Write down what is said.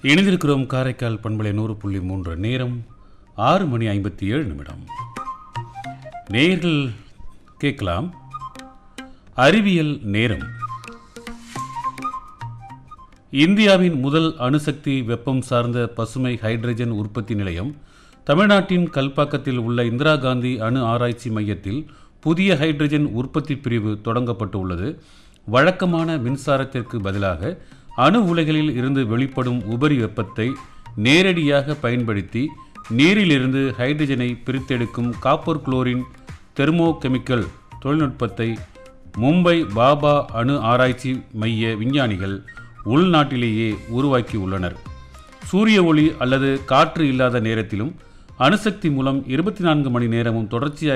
இணைந்திருக்கிறோம் காரைக்கால் பண்பலை நூறு புள்ளி மூன்று நேரம் ஆறு மணி ஐம்பத்தி ஏழு நிமிடம் நேர்கள் கேட்கலாம் அறிவியல் நேரம் இந்தியாவின் முதல் அணுசக்தி வெப்பம் சார்ந்த பசுமை ஹைட்ரஜன் உற்பத்தி நிலையம் தமிழ்நாட்டின் கல்பாக்கத்தில் உள்ள இந்திரா காந்தி அணு ஆராய்ச்சி மையத்தில் புதிய ஹைட்ரஜன் உற்பத்தி பிரிவு தொடங்கப்பட்டு உள்ளது வழக்கமான மின்சாரத்திற்கு பதிலாக அணு உலைகளில் இருந்து வெளிப்படும் உபரி வெப்பத்தை நேரடியாக பயன்படுத்தி நீரிலிருந்து ஹைட்ரஜனை பிரித்தெடுக்கும் காப்பர் குளோரின் தெர்மோகெமிக்கல் தொழில்நுட்பத்தை மும்பை பாபா அணு ஆராய்ச்சி மைய விஞ்ஞானிகள் உள்நாட்டிலேயே உருவாக்கி உள்ளனர் சூரிய ஒளி அல்லது காற்று இல்லாத நேரத்திலும் அணுசக்தி மூலம் இருபத்தி நான்கு மணி நேரமும் தொடர்ச்சியாக